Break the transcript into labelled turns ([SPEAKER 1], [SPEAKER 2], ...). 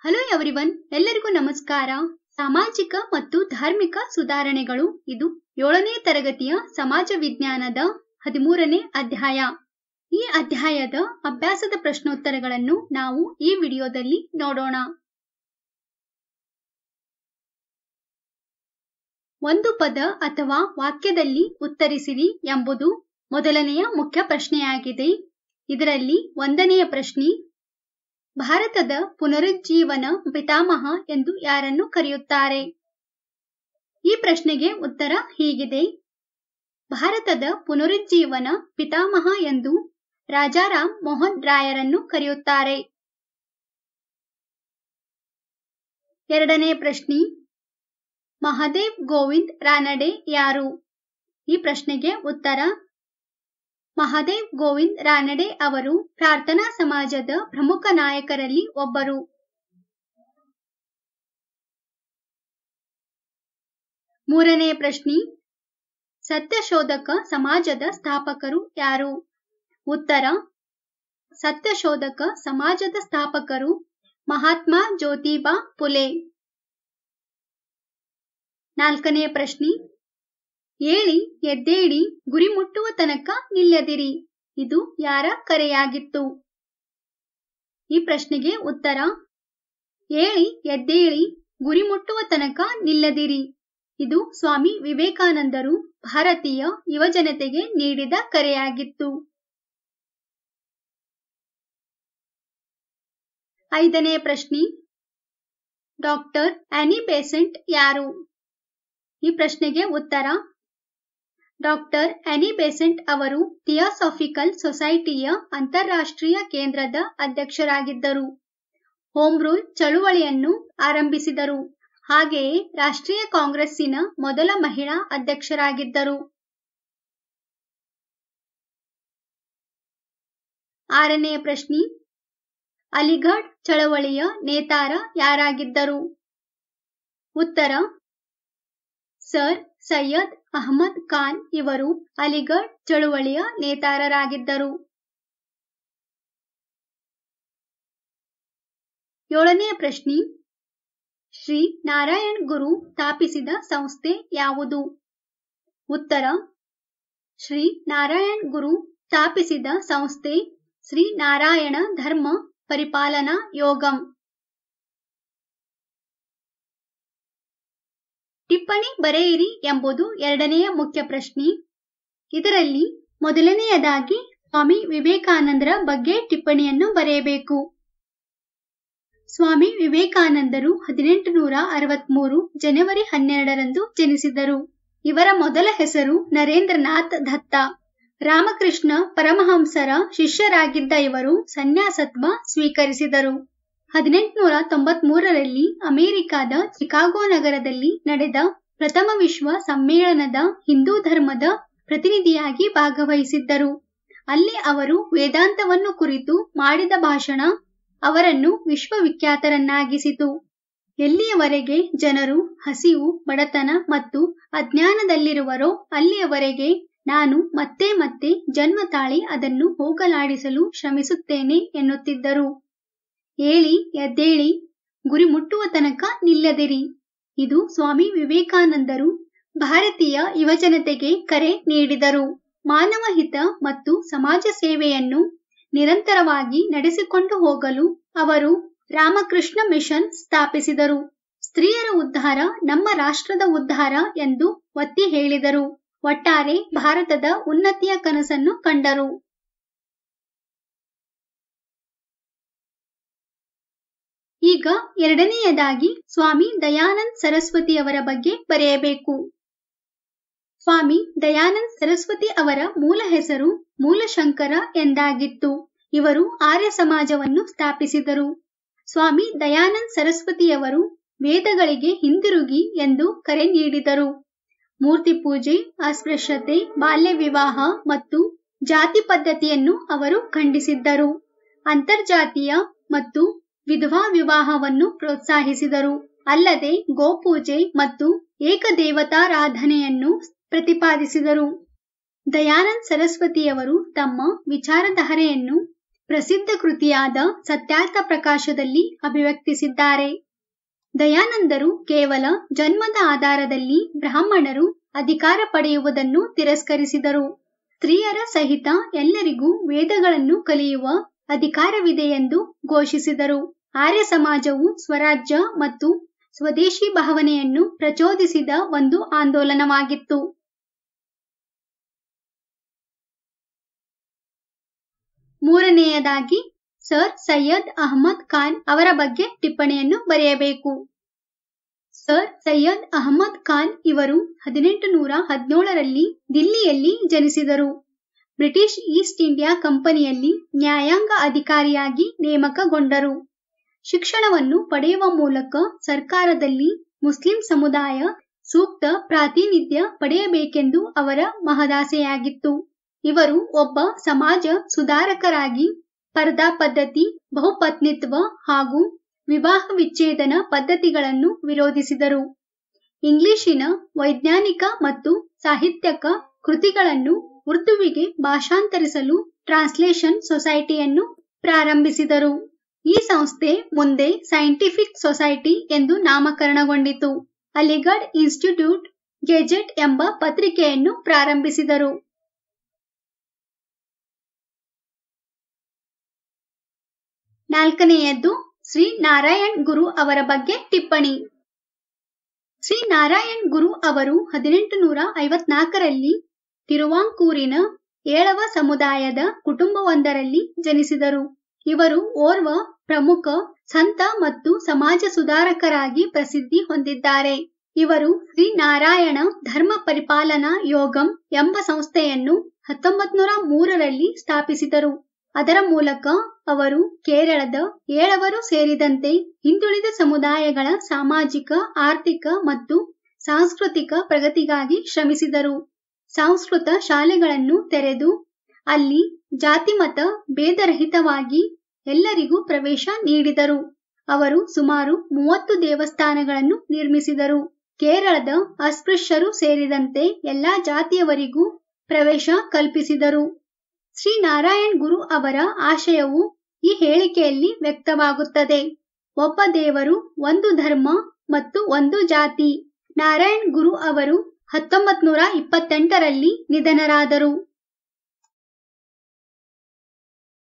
[SPEAKER 1] hello everyone ಎಲ್ಲರಿಗೂ ನಮಸ್ಕಾರ ಸಾಮಾಜಿಕ ಮತ್ತು ಧಾರ್ಮಿಕ ಸುಧಾರಣೆಗಳು ಇದು ಏಳನೇ ತರಗತಿಯ ಸಮಾಜ ವಿಜ್ಞಾನದ ಹದಿಮೂರನೇ ಅಧ್ಯಾಯ ಈ ಅಧ್ಯಾಯದ ಅಭ್ಯಾಸದ ಪ್ರಶ್ನೋತ್ತರಗಳನ್ನು ನಾವು ಈ ವಿಡಿಯೋದಲ್ಲಿ ನೋಡೋಣ ಒಂದು ಪದ ಅಥವಾ ವಾಕ್ಯದಲ್ಲಿ ಉತ್ತರಿಸಿರಿ ಎಂಬುದು ಮೊದಲನೆಯ ಮುಖ್ಯ ಪ್ರಶ್ನೆಯಾಗಿದೆ ಇದರಲ್ಲಿ ಒಂದನೆಯ ಪ್ರಶ್ನೆ ಭಾರತದ ಪುನರುಜ್ಜೀವನ ಪಿತಾಮಹ ಎಂದು ಯಾರನ್ನು ಕರೆಯುತ್ತಾರೆ ಈ ಪ್ರಶ್ನೆಗೆ ಉತ್ತರ ಹೀಗಿದೆ ಭಾರತದ ಪುನರುಜ್ಜೀವನ ಪಿತಾಮಹ ಎಂದು ರಾಜಾರಾಮ್ ಮೋಹನ್ ರಾಯರನ್ನು ಕರೆಯುತ್ತಾರೆ ಎರಡನೇ ಪ್ರಶ್ನೆ ಮಹಾದೇವ್ ಗೋವಿಂದ್ ರಾನಡೆ ಯಾರು ಈ ಪ್ರಶ್ನೆಗೆ ಉತ್ತರ ಮಹಾದೇವ್ ಗೋವಿಂದ್ ರಾನಡೆ ಅವರು ಪ್ರಾರ್ಥನಾ ಸಮಾಜದ ಪ್ರಮುಖ ನಾಯಕರಲ್ಲಿ ಒಬ್ಬರು ಮೂರನೇ ಪ್ರಶ್ನೆ ಸತ್ಯಶೋಧಕ ಸಮಾಜದ ಸ್ಥಾಪಕರು ಯಾರು ಉತ್ತರ ಸತ್ಯಶೋಧಕ ಸಮಾಜದ ಸ್ಥಾಪಕರು ಮಹಾತ್ಮ ಜ್ಯೋತಿಬಾ ಪುಲೆ ನಾಲ್ಕನೇ ಪ್ರಶ್ನೆ ಏಳಿ ಎದ್ದೇಳಿ ಗುರಿ ಮುಟ್ಟುವ ತನಕ ನಿಲ್ಲದಿರಿ ಇದು ಯಾರ ಕರೆಯಾಗಿತ್ತು ಈ ಪ್ರಶ್ನೆಗೆ ಉತ್ತರ ಏಳಿ ಎದ್ದೇಳಿ ಗುರಿ ಮುಟ್ಟುವ ತನಕ ನಿಲ್ಲದಿರಿ ಇದು ಸ್ವಾಮಿ ವಿವೇಕಾನಂದರು ಭಾರತೀಯ ಯುವಜನತೆಗೆ ನೀಡಿದ ಕರೆಯಾಗಿತ್ತು ಐದನೇ ಪ್ರಶ್ನೆ ಡಾಕ್ಟರ್ ಆನಿ ಬೇಸೆಂಟ್ ಯಾರು ಈ ಪ್ರಶ್ನೆಗೆ ಉತ್ತರ ಡಾಕ್ಟರ್ ಆನಿ ಬೇಸೆಂಟ್ ಅವರು ಥಿಯಾಸಾಫಿಕಲ್ ಸೊಸೈಟಿಯ ಅಂತಾರಾಷ್ಟ್ರೀಯ ಕೇಂದ್ರದ ಅಧ್ಯಕ್ಷರಾಗಿದ್ದರು ಹೋಮ್ ರೂಲ್ ಚಳುವಳಿಯನ್ನು ಆರಂಭಿಸಿದರು ಹಾಗೆಯೇ ರಾಷ್ಟ್ರೀಯ ಕಾಂಗ್ರೆಸ್ಸಿನ ಮೊದಲ ಮಹಿಳಾ ಅಧ್ಯಕ್ಷರಾಗಿದ್ದರು ಆರನೇ ಪ್ರಶ್ನೆ ಅಲಿಗಢ್ ಚಳವಳಿಯ ನೇತಾರ ಯಾರಾಗಿದ್ದರು ಉತ್ತರ ಸರ್ ಸೈಯದ್ ಅಹಮದ್ ಖಾನ್ ಇವರು ಅಲಿಗಢ್ ಚಳುವಳಿಯ ನೇತಾರರಾಗಿದ್ದರು ಏಳನೆಯ ಪ್ರಶ್ನೆ ಶ್ರೀ ನಾರಾಯಣ್ ಗುರು ಸ್ಥಾಪಿಸಿದ ಸಂಸ್ಥೆ ಯಾವುದು ಉತ್ತರ ಶ್ರೀ ನಾರಾಯಣ್ ಗುರು ಸ್ಥಾಪಿಸಿದ ಸಂಸ್ಥೆ ಶ್ರೀ ನಾರಾಯಣ ಧರ್ಮ ಪರಿಪಾಲನಾ ಯೋಗಂ ಟಿಪ್ಪಣಿ ಬರೆಯಿರಿ ಎಂಬುದು ಎರಡನೆಯ ಮುಖ್ಯ ಪ್ರಶ್ನೆ ಇದರಲ್ಲಿ ಮೊದಲನೆಯದಾಗಿ ಸ್ವಾಮಿ ವಿವೇಕಾನಂದರ ಬಗ್ಗೆ ಟಿಪ್ಪಣಿಯನ್ನು ಬರೆಯಬೇಕು ಸ್ವಾಮಿ ವಿವೇಕಾನಂದರು ಹದಿನೆಂಟು ನೂರ ಅರವತ್ಮೂರು ಜನವರಿ ಹನ್ನೆರಡರಂದು ಜನಿಸಿದರು ಇವರ ಮೊದಲ ಹೆಸರು ನರೇಂದ್ರನಾಥ್ ದತ್ತ ರಾಮಕೃಷ್ಣ ಪರಮಹಂಸರ ಶಿಷ್ಯರಾಗಿದ್ದ ಇವರು ಸನ್ಯಾಸತ್ವ ಸ್ವೀಕರಿಸಿದರು ಹದಿನೆಂಟುನೂರ ತೊಂಬತ್ಮೂರರಲ್ಲಿ ಅಮೆರಿಕಾದ ಚಿಕಾಗೋ ನಗರದಲ್ಲಿ ನಡೆದ ಪ್ರಥಮ ವಿಶ್ವ ಸಮ್ಮೇಳನದ ಹಿಂದೂ ಧರ್ಮದ ಪ್ರತಿನಿಧಿಯಾಗಿ ಭಾಗವಹಿಸಿದ್ದರು ಅಲ್ಲಿ ಅವರು ವೇದಾಂತವನ್ನು ಕುರಿತು ಮಾಡಿದ ಭಾಷಣ ಅವರನ್ನು ವಿಶ್ವವಿಖ್ಯಾತರನ್ನಾಗಿಸಿತು ಎಲ್ಲಿಯವರೆಗೆ ಜನರು ಹಸಿವು ಬಡತನ ಮತ್ತು ಅಜ್ಞಾನದಲ್ಲಿರುವರೋ ಅಲ್ಲಿಯವರೆಗೆ ನಾನು ಮತ್ತೆ ಮತ್ತೆ ಜನ್ಮ ತಾಳಿ ಅದನ್ನು ಹೋಗಲಾಡಿಸಲು ಶ್ರಮಿಸುತ್ತೇನೆ ಎನ್ನುತ್ತಿದ್ದರು ಏಳಿ ಎದ್ದೇಳಿ ಗುರಿ ಮುಟ್ಟುವ ತನಕ ನಿಲ್ಲದಿರಿ ಇದು ಸ್ವಾಮಿ ವಿವೇಕಾನಂದರು ಭಾರತೀಯ ಯುವಜನತೆಗೆ ಕರೆ ನೀಡಿದರು ಮಾನವ ಹಿತ ಮತ್ತು ಸಮಾಜ ಸೇವೆಯನ್ನು ನಿರಂತರವಾಗಿ ನಡೆಸಿಕೊಂಡು ಹೋಗಲು ಅವರು ರಾಮಕೃಷ್ಣ ಮಿಷನ್ ಸ್ಥಾಪಿಸಿದರು ಸ್ತ್ರೀಯರ ಉದ್ಧಾರ ನಮ್ಮ ರಾಷ್ಟ್ರದ ಉದ್ಧಾರ ಎಂದು ಒತ್ತಿ ಹೇಳಿದರು ಒಟ್ಟಾರೆ ಭಾರತದ ಉನ್ನತಿಯ ಕನಸನ್ನು ಕಂಡರು ಈಗ ಎರಡನೆಯದಾಗಿ ಸ್ವಾಮಿ ದಯಾನಂದ್ ಸರಸ್ವತಿಯವರ ಬಗ್ಗೆ ಬರೆಯಬೇಕು ಸ್ವಾಮಿ ದಯಾನಂದ್ ಸರಸ್ವತಿ ಅವರ ಮೂಲ ಹೆಸರು ಮೂಲಶಂಕರ ಎಂದಾಗಿತ್ತು ಇವರು ಆರ್ಯ ಸಮಾಜವನ್ನು ಸ್ಥಾಪಿಸಿದರು ಸ್ವಾಮಿ ದಯಾನಂದ್ ಸರಸ್ವತಿಯವರು ವೇದಗಳಿಗೆ ಹಿಂದಿರುಗಿ ಎಂದು ಕರೆ ನೀಡಿದರು ಮೂರ್ತಿ ಪೂಜೆ ಅಸ್ಪೃಶ್ಯತೆ ಬಾಲ್ಯ ವಿವಾಹ ಮತ್ತು ಜಾತಿ ಪದ್ಧತಿಯನ್ನು ಅವರು ಖಂಡಿಸಿದ್ದರು ಅಂತರ್ಜಾತೀಯ ಮತ್ತು ವಿಧವಾ ವಿವಾಹವನ್ನು ಪ್ರೋತ್ಸಾಹಿಸಿದರು ಅಲ್ಲದೆ ಗೋಪೂಜೆ ಮತ್ತು ಏಕದೇವತಾರಾಧನೆಯನ್ನು ಪ್ರತಿಪಾದಿಸಿದರು ದಯಾನಂದ್ ಸರಸ್ವತಿಯವರು ತಮ್ಮ ವಿಚಾರಧಾರೆಯನ್ನು ಪ್ರಸಿದ್ಧ ಕೃತಿಯಾದ ಸತ್ಯಾರ್ಥ ಪ್ರಕಾಶದಲ್ಲಿ ಅಭಿವ್ಯಕ್ತಿಸಿದ್ದಾರೆ ದಯಾನಂದರು ಕೇವಲ ಜನ್ಮದ ಆಧಾರದಲ್ಲಿ ಬ್ರಾಹ್ಮಣರು ಅಧಿಕಾರ ಪಡೆಯುವುದನ್ನು ತಿರಸ್ಕರಿಸಿದರು ಸ್ತ್ರೀಯರ ಸಹಿತ ಎಲ್ಲರಿಗೂ ವೇದಗಳನ್ನು ಕಲಿಯುವ ಅಧಿಕಾರವಿದೆ ಎಂದು ಘೋಷಿಸಿದರು ಆರ್ಯ ಸಮಾಜವು ಸ್ವರಾಜ್ಯ ಮತ್ತು ಸ್ವದೇಶಿ ಭಾವನೆಯನ್ನು ಪ್ರಚೋದಿಸಿದ ಒಂದು ಆಂದೋಲನವಾಗಿತ್ತು ಮೂರನೆಯದಾಗಿ ಸರ್ ಸೈಯದ್ ಅಹಮದ್ ಖಾನ್ ಅವರ ಬಗ್ಗೆ ಟಿಪ್ಪಣಿಯನ್ನು ಬರೆಯಬೇಕು ಸರ್ ಸೈಯದ್ ಅಹಮದ್ ಖಾನ್ ಇವರು ಹದಿನೆಂಟು ನೂರ ಹದಿನೇಳರಲ್ಲಿ ದಿಲ್ಲಿಯಲ್ಲಿ ಜನಿಸಿದರು ಬ್ರಿಟಿಷ್ ಈಸ್ಟ್ ಇಂಡಿಯಾ ಕಂಪನಿಯಲ್ಲಿ ನ್ಯಾಯಾಂಗ ಅಧಿಕಾರಿಯಾಗಿ ನೇಮಕಗೊಂಡರು ಶಿಕ್ಷಣವನ್ನು ಪಡೆಯುವ ಮೂಲಕ ಸರ್ಕಾರದಲ್ಲಿ ಮುಸ್ಲಿಂ ಸಮುದಾಯ ಸೂಕ್ತ ಪ್ರಾತಿನಿಧ್ಯ ಪಡೆಯಬೇಕೆಂದು ಅವರ ಮಹದಾಸೆಯಾಗಿತ್ತು ಇವರು ಒಬ್ಬ ಸಮಾಜ ಸುಧಾರಕರಾಗಿ ಪರ್ದಾ ಪದ್ಧತಿ ಬಹುಪತ್ನಿತ್ವ ಹಾಗೂ ವಿವಾಹ ವಿಚ್ಛೇದನ ಪದ್ಧತಿಗಳನ್ನು ವಿರೋಧಿಸಿದರು ಇಂಗ್ಲಿಶಿನ ವೈಜ್ಞಾನಿಕ ಮತ್ತು ಸಾಹಿತ್ಯಕ ಕೃತಿಗಳನ್ನು ಉರ್ದುವಿಗೆ ಭಾಷಾಂತರಿಸಲು ಟ್ರಾನ್ಸ್ಲೇಷನ್ ಸೊಸೈಟಿಯನ್ನು ಪ್ರಾರಂಭಿಸಿದರು ಈ ಸಂಸ್ಥೆ ಮುಂದೆ ಸೈಂಟಿಫಿಕ್ ಸೊಸೈಟಿ ಎಂದು ನಾಮಕರಣಗೊಂಡಿತು ಅಲಿಗಢ್ ಇನ್ಸ್ಟಿಟ್ಯೂಟ್ ಗೆಜೆಟ್ ಎಂಬ ಪತ್ರಿಕೆಯನ್ನು ಪ್ರಾರಂಭಿಸಿದರು ನಾಲ್ಕನೆಯದ್ದು ಶ್ರೀ ನಾರಾಯಣ್ ಗುರು ಅವರ ಬಗ್ಗೆ ಟಿಪ್ಪಣಿ ಶ್ರೀ ನಾರಾಯಣ್ ಗುರು ಅವರು ಹದಿನೆಂಟು ನೂರ ಐವತ್ನಾಲ್ಕರಲ್ಲಿ ತಿರುವಾಂಕೂರಿನ ಏಳವ ಸಮುದಾಯದ ಕುಟುಂಬವೊಂದರಲ್ಲಿ ಜನಿಸಿದರು ಇವರು ಓರ್ವ ಪ್ರಮುಖ ಸಂತ ಮತ್ತು ಸಮಾಜ ಸುಧಾರಕರಾಗಿ ಪ್ರಸಿದ್ಧಿ ಹೊಂದಿದ್ದಾರೆ ಇವರು ಶ್ರೀ ನಾರಾಯಣ ಧರ್ಮ ಪರಿಪಾಲನಾ ಯೋಗಂ ಎಂಬ ಸಂಸ್ಥೆಯನ್ನು ಹತ್ತೊಂಬತ್ ನೂರ ಮೂರರಲ್ಲಿ ಸ್ಥಾಪಿಸಿದರು ಅದರ ಮೂಲಕ ಅವರು ಕೇರಳದ ಏಳವರು ಸೇರಿದಂತೆ ಹಿಂದುಳಿದ ಸಮುದಾಯಗಳ ಸಾಮಾಜಿಕ ಆರ್ಥಿಕ ಮತ್ತು ಸಾಂಸ್ಕೃತಿಕ ಪ್ರಗತಿಗಾಗಿ ಶ್ರಮಿಸಿದರು ಸಂಸ್ಕೃತ ಶಾಲೆಗಳನ್ನು ತೆರೆದು ಅಲ್ಲಿ ಜಾತಿಮತ ಭೇದರಹಿತವಾಗಿ ಎಲ್ಲರಿಗೂ ಪ್ರವೇಶ ನೀಡಿದರು ಅವರು ಸುಮಾರು ಮೂವತ್ತು ದೇವಸ್ಥಾನಗಳನ್ನು ನಿರ್ಮಿಸಿದರು ಕೇರಳದ ಅಸ್ಪೃಶ್ಯರು ಸೇರಿದಂತೆ ಎಲ್ಲಾ ಜಾತಿಯವರಿಗೂ ಪ್ರವೇಶ ಕಲ್ಪಿಸಿದರು ಶ್ರೀ ನಾರಾಯಣ್ ಗುರು ಅವರ ಆಶಯವು ಈ ಹೇಳಿಕೆಯಲ್ಲಿ ವ್ಯಕ್ತವಾಗುತ್ತದೆ ಒಬ್ಬ ದೇವರು ಒಂದು ಧರ್ಮ ಮತ್ತು ಒಂದು ಜಾತಿ ನಾರಾಯಣ್ ಗುರು ಅವರು ಹತ್ತೊಂಬತ್ ನೂರ ಇಪ್ಪತ್ತೆಂಟರಲ್ಲಿ ನಿಧನರಾದರು